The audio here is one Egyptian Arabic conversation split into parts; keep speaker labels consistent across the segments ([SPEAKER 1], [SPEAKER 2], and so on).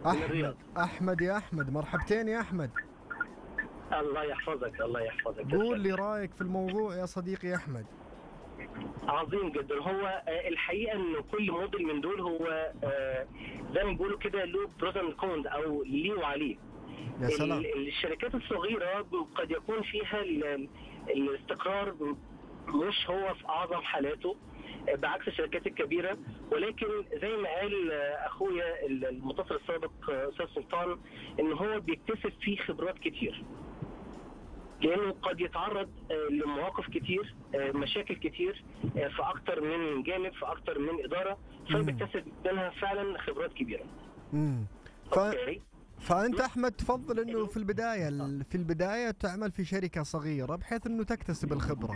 [SPEAKER 1] احمد
[SPEAKER 2] الرياض.
[SPEAKER 1] احمد يا احمد مرحبتين يا احمد
[SPEAKER 2] الله يحفظك الله يحفظك
[SPEAKER 1] قول لي رايك في الموضوع يا صديقي احمد
[SPEAKER 2] عظيم جدا هو آه، الحقيقه ان كل موديل من دول هو آه، زي ما بيقولوا كده له بروز اند كونز او ليه وعليه
[SPEAKER 1] يا سلام
[SPEAKER 2] ال- الشركات الصغيره قد يكون فيها ال- الاستقرار مش هو في اعظم حالاته بعكس الشركات الكبيره ولكن زي ما قال اخويا المتصل السابق استاذ سلطان ان هو بيكتسب فيه خبرات كتير لانه قد يتعرض آه، لمواقف كتير آه، مشاكل كتير آه، في اكتر من جانب في اكتر من اداره فبيكتسب منها فعلا خبرات كبيره
[SPEAKER 1] امم ف...
[SPEAKER 2] اوكي
[SPEAKER 1] فانت احمد تفضل انه في البدايه في البدايه تعمل في شركه صغيره بحيث انه تكتسب الخبره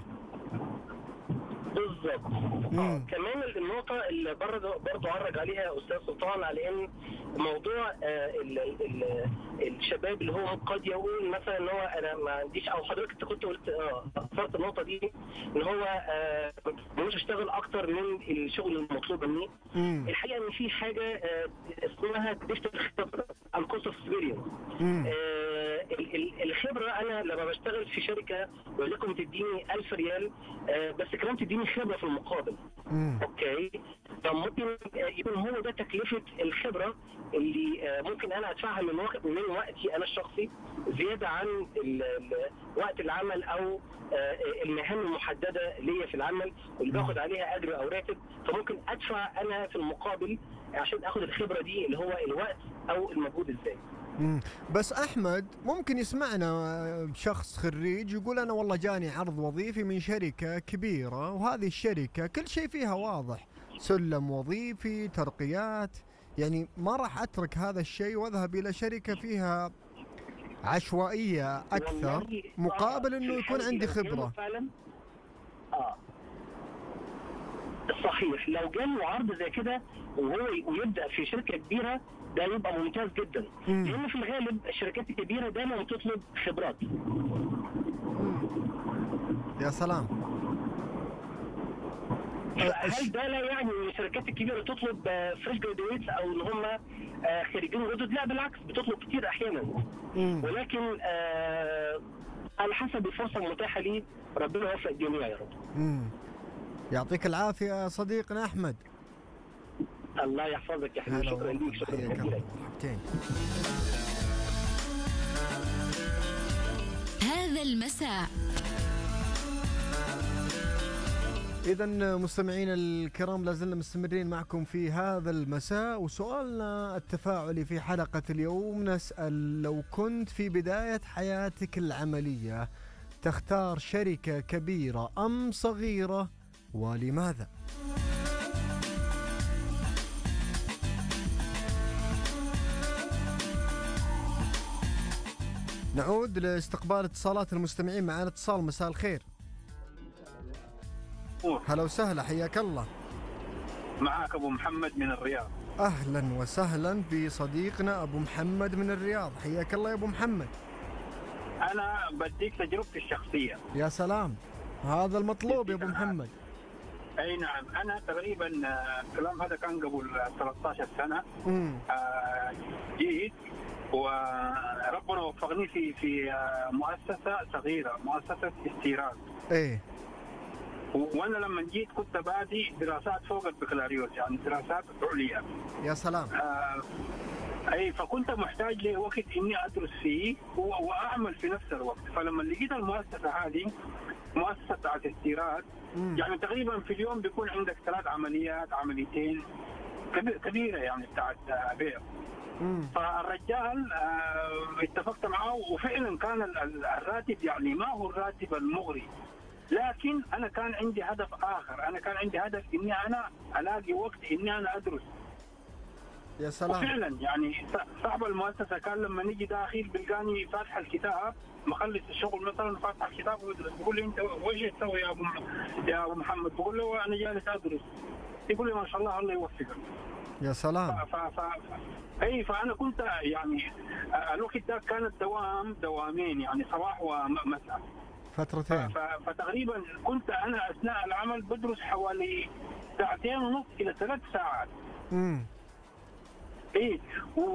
[SPEAKER 2] بالظبط
[SPEAKER 1] مم.
[SPEAKER 2] اه كمان النقطة اللي برضه برضه عرج عليها أستاذ سلطان على إن موضوع آه ال ال الشباب اللي هو قد يقول مثلا إن هو أنا ما عنديش أو حضرتك أنت كنت قلت اه أثرت النقطة دي إن هو آه مش أشتغل أكتر من الشغل المطلوب مني
[SPEAKER 1] امم
[SPEAKER 2] الحقيقة إن في حاجة آه اسمها ديجيتال خبرة الكوست اوف اكسبيرينس
[SPEAKER 1] امم
[SPEAKER 2] آه، ال- ال- الخبره انا لما بشتغل في شركه ولكم تديني 1000 ريال آه، بس كمان تديني خبره في المقابل
[SPEAKER 1] امم
[SPEAKER 2] اوكي فممكن آه، يكون هو ده تكلفه الخبره اللي آه، ممكن انا ادفعها من وقت من وقتي انا الشخصي زياده عن ال- ال- وقت العمل او آه، المهام المحدده ليا في العمل واللي باخد عليها اجر او راتب فممكن ادفع انا في المقابل عشان اخد الخبره دي اللي هو الوقت او المجهود ازاي
[SPEAKER 1] مم. بس احمد ممكن يسمعنا شخص خريج يقول انا والله جاني عرض وظيفي من شركه كبيره وهذه الشركه كل شيء فيها واضح سلم وظيفي ترقيات يعني ما راح اترك هذا الشيء واذهب الى شركه فيها عشوائيه اكثر
[SPEAKER 2] والله
[SPEAKER 1] مقابل
[SPEAKER 2] آه،
[SPEAKER 1] انه
[SPEAKER 2] في
[SPEAKER 1] يكون
[SPEAKER 2] الحالة
[SPEAKER 1] عندي
[SPEAKER 2] لو جاله
[SPEAKER 1] خبره
[SPEAKER 2] فعلا اه صحيح لو جاله عرض زي كده وهو ي- ويبدا في شركه كبيره ده يبقى ممتاز جدا
[SPEAKER 1] مم.
[SPEAKER 2] لان في الغالب الشركات الكبيره دايما بتطلب خبرات
[SPEAKER 1] يا سلام أه،
[SPEAKER 2] هل ده لا يعني ان الشركات الكبيره تطلب فريش جرادويتس او ان هم آه، خريجين جدد لا بالعكس بتطلب كتير احيانا
[SPEAKER 1] مم.
[SPEAKER 2] ولكن آه، على حسب الفرصه المتاحه لي ربنا يوفق الجميع يا رب
[SPEAKER 1] مم. يعطيك العافيه يا صديقنا احمد
[SPEAKER 2] الله يحفظك يا حبيبي شكرا ليك شكرا
[SPEAKER 1] حياك
[SPEAKER 2] جزيلا
[SPEAKER 1] الله مرحبتين
[SPEAKER 3] هذا المساء
[SPEAKER 1] إذا مستمعينا الكرام لازلنا مستمرين معكم في هذا المساء وسؤالنا التفاعلي في حلقة اليوم نسأل لو كنت في بداية حياتك العملية تختار شركة كبيرة أم صغيرة ولماذا؟ نعود لاستقبال اتصالات المستمعين معنا اتصال مساء الخير هلا وسهلا حياك الله
[SPEAKER 4] معاك ابو محمد من الرياض
[SPEAKER 1] اهلا وسهلا بصديقنا ابو محمد من الرياض حياك الله يا ابو محمد
[SPEAKER 4] انا بديك تجربتي الشخصيه
[SPEAKER 1] يا سلام هذا المطلوب يا ابو محمد
[SPEAKER 4] اي نعم انا تقريبا آه، الكلام هذا كان قبل 13 سنه
[SPEAKER 1] امم
[SPEAKER 4] آه، جيت وربنا وفقني في في آه، مؤسسه صغيره مؤسسه استيراد
[SPEAKER 1] ايه
[SPEAKER 4] و- وانا لما جيت كنت بادي دراسات فوق البكالوريوس يعني دراسات عليا
[SPEAKER 1] يا سلام
[SPEAKER 4] آه، اي فكنت محتاج لوقت اني ادرس فيه و- واعمل في نفس الوقت فلما لقيت المؤسسه هذه مؤسسه بتاعت استيراد
[SPEAKER 1] مم.
[SPEAKER 4] يعني تقريبا في اليوم بيكون عندك ثلاث عمليات عمليتين كبي- كبيره يعني بتاعت آه، بيع
[SPEAKER 1] امم
[SPEAKER 4] فالرجال آه، اتفقت معه وفعلا كان ال- ال- الراتب يعني ما هو الراتب المغري لكن انا كان عندي هدف اخر انا كان عندي هدف اني انا الاقي وقت اني انا ادرس
[SPEAKER 1] يا سلام
[SPEAKER 4] وفعلا يعني ص- صاحب المؤسسه كان لما نيجي داخل بيلقاني فاتح الكتاب مخلص الشغل مثلا فاتح الكتاب ويدرس بيقول لي انت وش تسوي يا ابو م- يا ابو محمد بقول له انا جالس ادرس يقول لي ما شاء الله الله يوفقك
[SPEAKER 1] يا
[SPEAKER 4] ف
[SPEAKER 1] سلام
[SPEAKER 4] ف ف اي فانا كنت يعني آه، الوقت ده كان الدوام دوامين يعني صباح ومساء ف-
[SPEAKER 1] فترتين
[SPEAKER 4] ف- فتقريبا كنت انا اثناء العمل بدرس حوالي ساعتين ونص الى ثلاث ساعات
[SPEAKER 1] امم
[SPEAKER 4] ايه و-